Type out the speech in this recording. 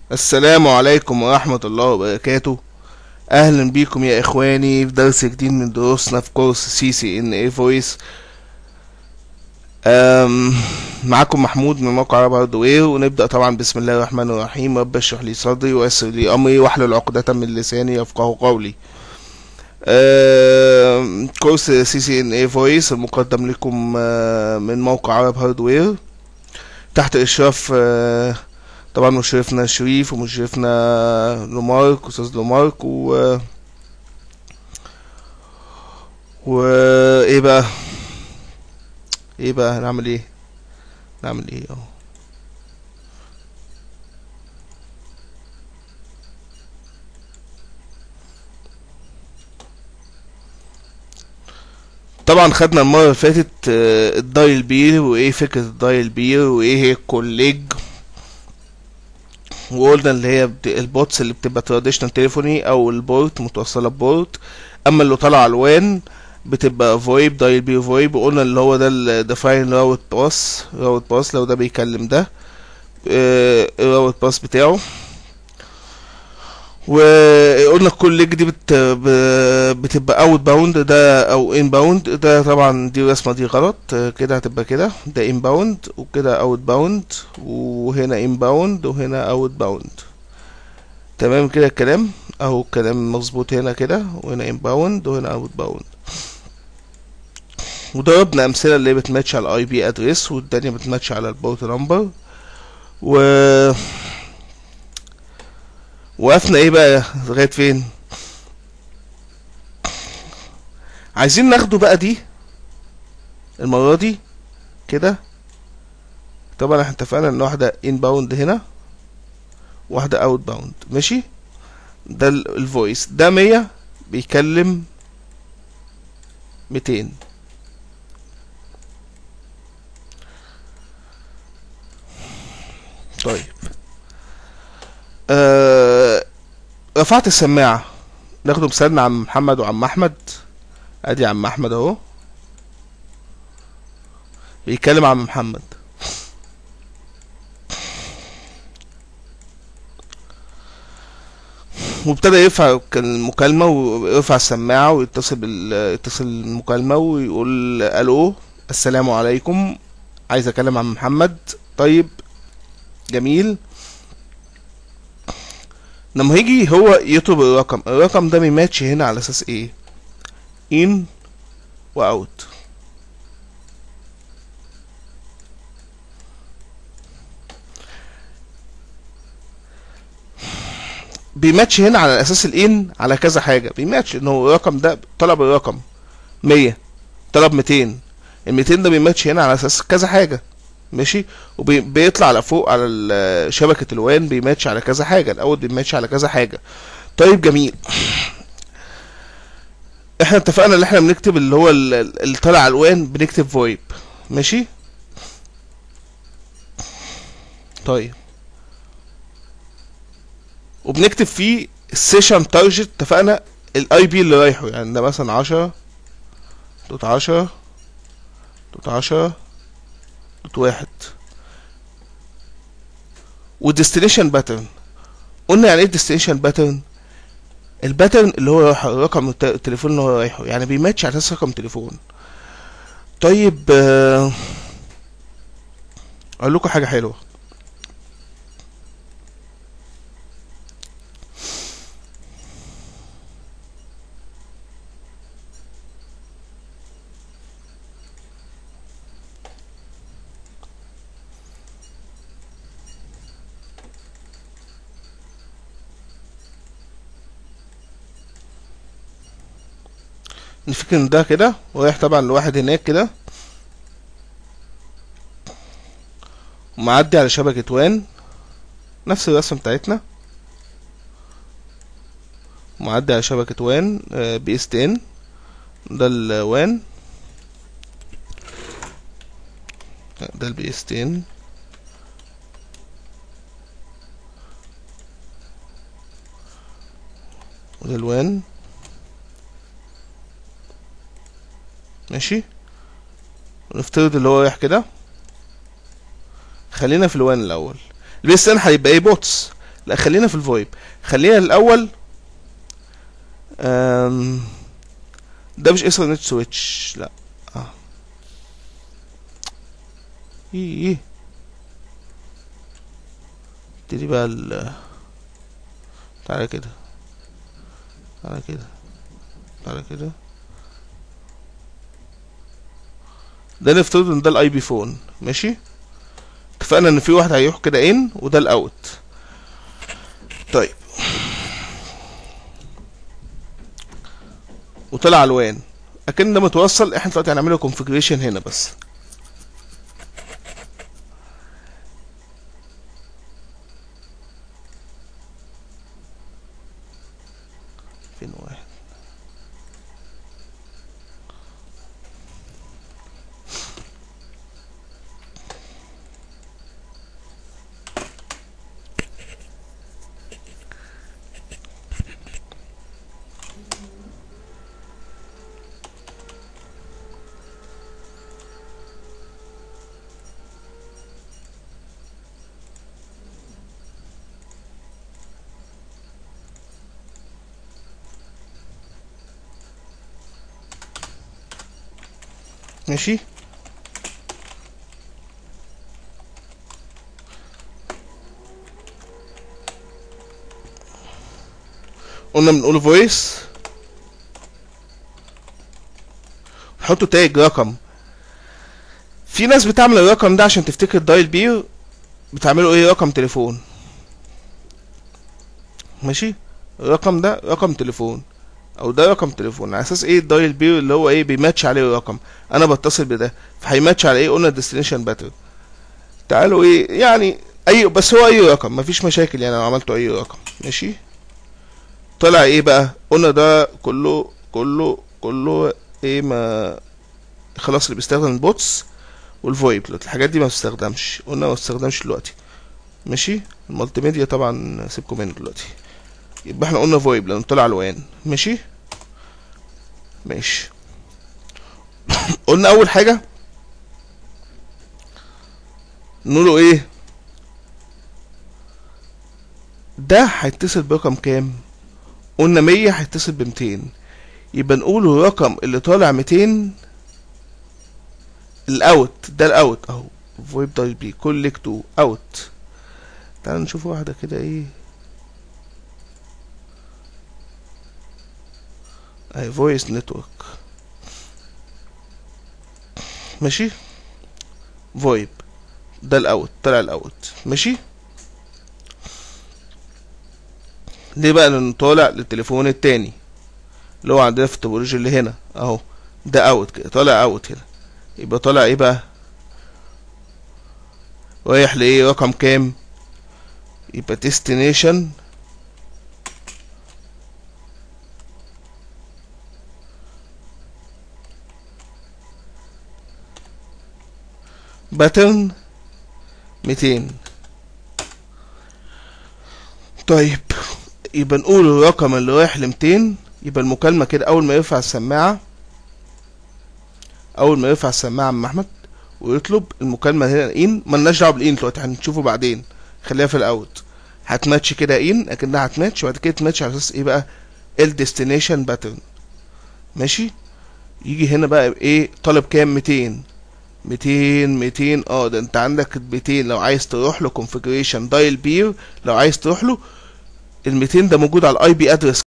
السلام عليكم ورحمة الله وبركاته أهلا بيكم يا إخواني في درس جديد من دروسنا في كورس سي سي إن إي فويس معاكم محمود من موقع عرب هاردوير ونبدأ طبعا بسم الله الرحمن الرحيم رب اشرح لي صدري ويسر لي أمري واحلل عقدة من لساني يفقه قولي آم، كورس سي سي إن إي فويس المقدم لكم آه، من موقع عرب هاردوير تحت إشراف آه، طبعا مشرفنا شريف ومشرفنا لومارك استاذ لومارك و و ايه بقى ايه بقى هنعمل ايه نعمل ايه اهو طبعا خدنا المرة اللي فاتت آه، الدايل بير وايه فكرة الدايل بير وايه هي الكوليج وقلنا اللي هي بت... البوتس اللي بتبقى تراديشنال تليفوني او البورت متوصله ببورت اما اللي طالع الوان بتبقى فويب دايل بي فويب وقلنا اللي هو ده الديفاين راوت باس راوت باس لو ده بيكلم ده آه، الراوت باس بتاعه وقلنا كل ليج دي بت... ب- بتبقى اوت باوند ده او ان باوند ده طبعا دي الرسمه دي غلط آه، كده هتبقى كده ده ان باوند وكده اوت باوند وهنا ان باوند وهنا اوت باوند تمام كده الكلام اهو الكلام مظبوط هنا كده وهنا ان باوند وهنا اوت باوند وضربنا امثله اللي بتماتش على الاي بي ادريس والتانية بتماتش على البورت نمبر و وقفنا ايه بقى لغايه فين عايزين ناخده بقى دي المره دي كده طبعا احنا اتفقنا ان واحده ان باوند هنا واحده اوت باوند ماشي ده ال- الفويس ده 100 بيكلم 200 طيب آه رفعت السماعة ناخده مثالنا عم محمد وعم احمد ادي عم احمد اهو بيتكلم عم محمد وابتدى يرفع المكالمة ويرفع السماعة ويتصل بال يتصل المكالمة ويقول الو السلام عليكم عايز اكلم عم محمد طيب جميل لما هيجي هو يطلب الرقم الرقم ده بيماتش هنا على اساس ايه ان واوت بيماتش هنا على اساس الان على كذا حاجه بيماتش ان هو الرقم ده طلب الرقم 100 طلب 200 ال 200 ده بيماتش هنا على اساس كذا حاجه ماشي وبيطلع لفوق على ال- شبكه الوان بيماتش على كذا حاجه الاول بيماتش على كذا حاجه طيب جميل احنا اتفقنا ان احنا بنكتب اللي هو ال- ال- اللي طالع الوان بنكتب فويب ماشي طيب وبنكتب فيه السيشن تارجت اتفقنا الاي بي اللي رايحه يعني ده مثلا عشرة دوت عشرة دوت عشرة دوت واحد والديستنيشن باترن قلنا يعني ايه الديستنيشن باترن الباترن اللي هو رايح رقم الت- التليفون اللي هو رايحه يعني بيماتش على اساس رقم تليفون طيب آه، اقول لكم حاجه حلوه نفكر ان ده كده ورايح طبعا لواحد هناك كده ومعدي على شبكة وان نفس الرسمة بتاعتنا معدي على شبكة وان آه، بي اس تي ان ده الوان ده البي اس تي ان وده الوان ماشي ونفترض اللي هو رايح كده خلينا في الوان الاول البي اس ان هيبقى ايه بوتس لا خلينا في الفويب خلينا الاول أم... ده مش ايثرنت سويتش لا اه ايه ايه ابتدي بقى ال تعالى كده تعالى كده تعالى كده ده نفترض ان ده الاي بي فون ماشي اتفقنا ان في واحد هيروح كده ان وده الاوت طيب وطلع الوان اكن ده متوصل احنا دلوقتي هنعمله كونفيجريشن هنا بس فين واحد ماشي قلنا بنقول فويس نحطه تاج رقم في ناس بتعمل الرقم ده عشان تفتكر دايل بيه بتعمله ايه رقم تليفون ماشي الرقم ده رقم تليفون او ده رقم تليفون على اساس ايه الدايل بير اللي هو ايه بيماتش عليه الرقم انا بتصل بده فهيماتش على ايه قلنا ديستنيشن باترن تعالوا ايه يعني اي بس هو اي رقم مفيش مشاكل يعني لو عملته اي رقم ماشي طلع ايه بقى قلنا ده كله كله كله ايه ما خلاص اللي بيستخدم البوتس والفويب دلوقتي الحاجات دي ما بتستخدمش قلنا ما بتستخدمش دلوقتي ماشي المالتي ميديا طبعا سيبكم منه دلوقتي يبقى احنا قلنا فويب لان طلع الوان ماشي ماشي قلنا اول حاجه نقوله ايه ده هيتصل برقم كام قلنا مية هيتصل بمتين يبقى نقول الرقم اللي طالع ميتين الاوت ده الاوت اهو فويب دايل بي كوليكت تو اوت تعال نشوف واحده كده ايه اهي فويس نتورك ماشي فويب ده الاوت طلع الاوت ماشي ليه بقى لانه طالع للتليفون التاني اللي هو عندنا في التوبولوجي اللي هنا اهو ده اوت كده طالع اوت هنا يبقى طالع ايه بقى رايح لايه رقم كام يبقى ديستنيشن باترن ميتين طيب يبقى نقول الرقم اللي رايح لميتين يبقى المكالمة كده أول ما يرفع السماعة أول ما يرفع السماعة عم أحمد ويطلب المكالمة هنا إن ملناش دعوة بالإن دلوقتي هنشوفه بعدين خليها في الأوت هتماتش كده إن أكنها هتماتش وبعد كده تماتش على أساس إيه بقى الديستنيشن باترن ماشي يجي هنا بقى إيه طالب كام ميتين ميتين ميتين اه ده انت عندك ميتين لو عايز تروح له configuration دايل بير لو عايز تروح له ال 200 ده موجود على الاي بي ادرس